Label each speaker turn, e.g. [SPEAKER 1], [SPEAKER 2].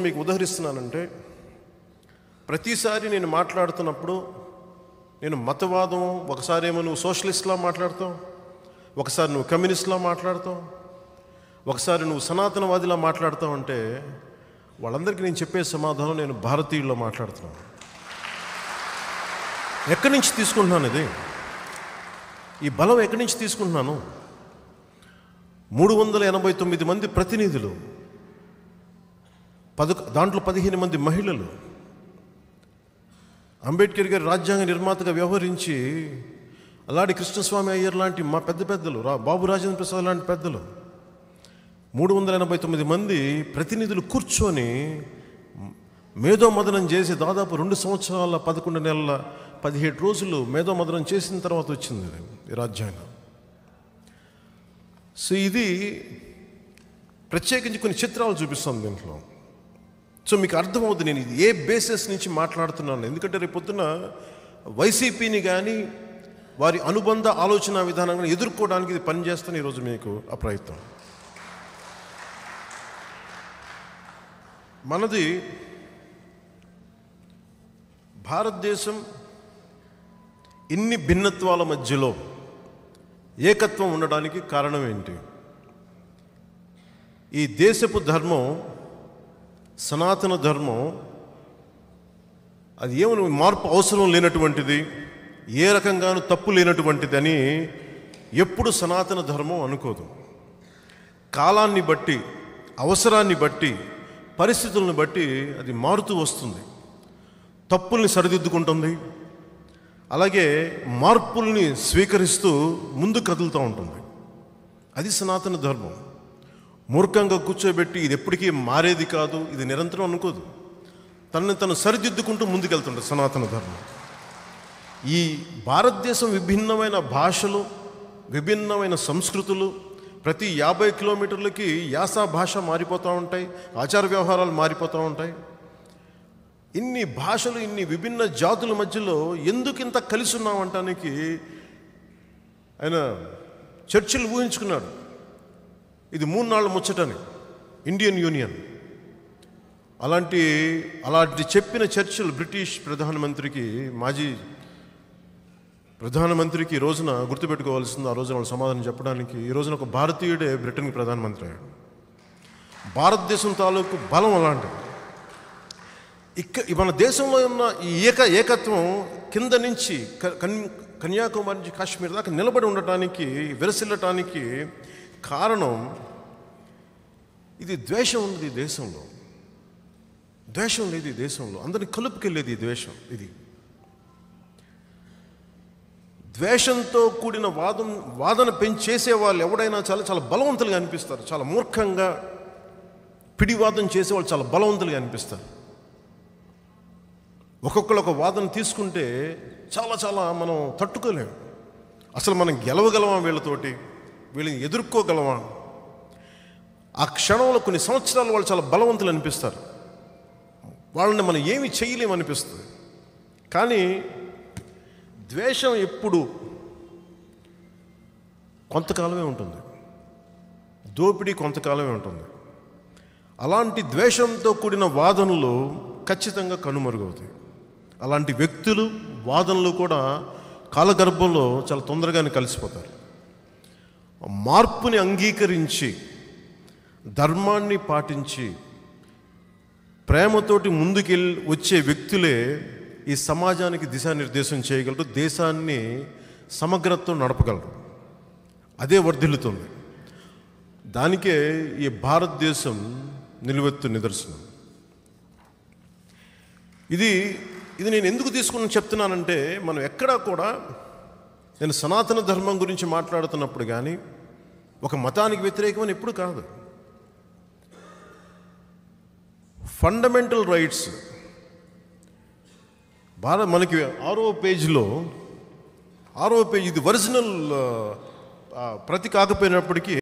[SPEAKER 1] మీకు ఉదహరిస్తున్నానంటే ప్రతిసారి నేను మాట్లాడుతున్నప్పుడు నేను మతవాదం ఒకసారి ఏమో నువ్వు సోషలిస్ట్లా మాట్లాడతావు ఒకసారి నువ్వు కమ్యూనిస్ట్లా మాట్లాడతావు ఒకసారి నువ్వు సనాతనవాదిలా మాట్లాడతావు అంటే వాళ్ళందరికీ నేను చెప్పే సమాధానం నేను భారతీయుల్లో మాట్లాడుతున్నాను ఎక్కడి నుంచి తీసుకుంటున్నాను ఇది ఈ బలం ఎక్కడి నుంచి తీసుకుంటున్నాను మూడు వందల ఎనభై తొమ్మిది మంది ప్రతినిధులు పద దాంట్లో పదిహేను మంది మహిళలు అంబేద్కర్ గారి రాజ్యాంగ నిర్మాతగా వ్యవహరించి అలాంటి కృష్ణస్వామి అయ్యర్ లాంటి మా పెద్ద పెద్దలు రా బాబు రాజేంద్ర ప్రసాద్ లాంటి పెద్దలు మూడు వందల ఎనభై తొమ్మిది మంది ప్రతినిధులు కూర్చొని మేధోమదనం చేసి దాదాపు రెండు సంవత్సరాల పదకొండు నెలల పదిహేడు రోజులు మేధోమదనం చేసిన తర్వాత వచ్చింది ఇది, ఈ రాజ్యాంగం సో ఇది ప్రత్యేకించి కొన్ని చిత్రాలు చూపిస్తాను దీంట్లో సో మీకు అర్థమవుతుంది నేను ఇది ఏ బేసిస్ నుంచి మాట్లాడుతున్నాను ఎందుకంటే రేపు పొద్దున వైసీపీని కానీ వారి అనుబంధ ఆలోచన విధానాన్ని ఎదుర్కోవడానికి ఇది పనిచేస్తాను ఈరోజు మీకు ఆ ప్రయత్నం మనది భారతదేశం ఇన్ని భిన్నత్వాల మధ్యలో ఏకత్వం ఉండడానికి కారణం ఏంటి ఈ దేశపు ధర్మం సనాతన ధర్మం అది ఏమని మార్పు అవసరం లేనటువంటిది ఏ రకంగానూ తప్పు లేనటువంటిది అని ఎప్పుడు సనాతన ధర్మం అనుకోదు కాలాన్ని బట్టి అవసరాన్ని బట్టి పరిస్థితులను బట్టి అది మారుతూ వస్తుంది తప్పుల్ని సరిదిద్దుకుంటుంది అలాగే మార్పుల్ని స్వీకరిస్తూ ముందు కదులుతూ ఉంటుంది అది సనాతన ధర్మం మూర్ఖంగా కూర్చోబెట్టి ఇది ఎప్పటికీ మారేది కాదు ఇది నిరంతరం అనుకోదు తనని తను సరిదిద్దుకుంటూ ముందుకెళ్తుంటుంది సనాతన ధర్మం ఈ భారతదేశం విభిన్నమైన భాషలు విభిన్నమైన సంస్కృతులు ప్రతి యాభై కిలోమీటర్లకి యాస భాష మారిపోతూ ఉంటాయి ఆచార వ్యవహారాలు మారిపోతూ ఉంటాయి ఇన్ని భాషలు ఇన్ని విభిన్న జాతుల మధ్యలో ఎందుకు ఇంత కలిసి ఉన్నామంటానికి ఆయన చర్చిలు ఊహించుకున్నాడు ఇది మూడు నాళ్ళు ముచ్చటని ఇండియన్ యూనియన్ అలాంటి అలాంటి చెప్పిన చర్చలు బ్రిటిష్ ప్రధానమంత్రికి మాజీ ప్రధానమంత్రికి ఈ రోజున గుర్తుపెట్టుకోవాల్సింది ఆ రోజున వాళ్ళు సమాధానం చెప్పడానికి ఈ రోజున ఒక భారతీయుడే బ్రిటన్కి ప్రధానమంత్రి అయ్యాడు భారతదేశం తాలూకు బలం అలాంటిది ఇక్క మన దేశంలో ఉన్న ఈ ఏక ఏకత్వం కింద నుంచి క- కన్ కన్యాకుమారి నుంచి కాశ్మీర్ దాకా నిలబడి ఉండటానికి విరసిల్లటానికి కారణం ఇది ద్వేషం ఉంది ఈ దేశంలో ద్వేషం లేదు ఈ దేశంలో అందరిని కలుపుకెళ్ళేది ఈ ద్వేషం ఇది ద్వేషంతో కూడిన వాదం వాదన పెంచేసే వాళ్ళు ఎవడైనా చాలా చాలా బలవంతులుగా అనిపిస్తారు చాలా మూర్ఖంగా పిడివాదం చేసేవాళ్ళు చాలా బలవంతులుగా అనిపిస్తారు ఒక్కొక్కరు ఒక వాదన తీసుకుంటే చాలా చాలా మనం తట్టుకోలేము అసలు మనం గెలవగలమా వీళ్ళతోటి వీళ్ళని ఎదుర్కోగలమా ఆ క్షణంలో కొన్ని సంవత్సరాలు వాళ్ళు చాలా బలవంతులు అనిపిస్తారు వాళ్ళని మనం ఏమి చేయలేము అనిపిస్తుంది కానీ ద్వేషం ఎప్పుడు కొంతకాలమే ఉంటుంది దోపిడీ కొంతకాలమే ఉంటుంది అలాంటి ద్వేషంతో కూడిన వాదనలు ఖచ్చితంగా కనుమరుగవుతాయి అలాంటి వ్యక్తులు వాదనలు కూడా కాలగర్భంలో చాలా తొందరగానే కలిసిపోతారు మార్పుని అంగీకరించి ధర్మాన్ని పాటించి ప్రేమతోటి ముందుకెళ్ళి వచ్చే వ్యక్తులే ఈ సమాజానికి దిశానిర్దేశం చేయగలరు దేశాన్ని సమగ్రత్వం నడపగలరు అదే వర్ధిల్లుతుంది దానికే ఈ భారతదేశం నిలువెత్తు నిదర్శనం ఇది ఇది నేను ఎందుకు తీసుకుని చెప్తున్నానంటే మనం ఎక్కడా కూడా నేను సనాతన ధర్మం గురించి మాట్లాడుతున్నప్పుడు కానీ ఒక మతానికి వ్యతిరేకమని ఎప్పుడు కాదు ఫండమెంటల్ రైట్స్ భారత్ మనకి ఆరో పేజీలో ఆరో పేజ్ ఇది ఒరిజినల్ ప్రతి కాకపోయినప్పటికీ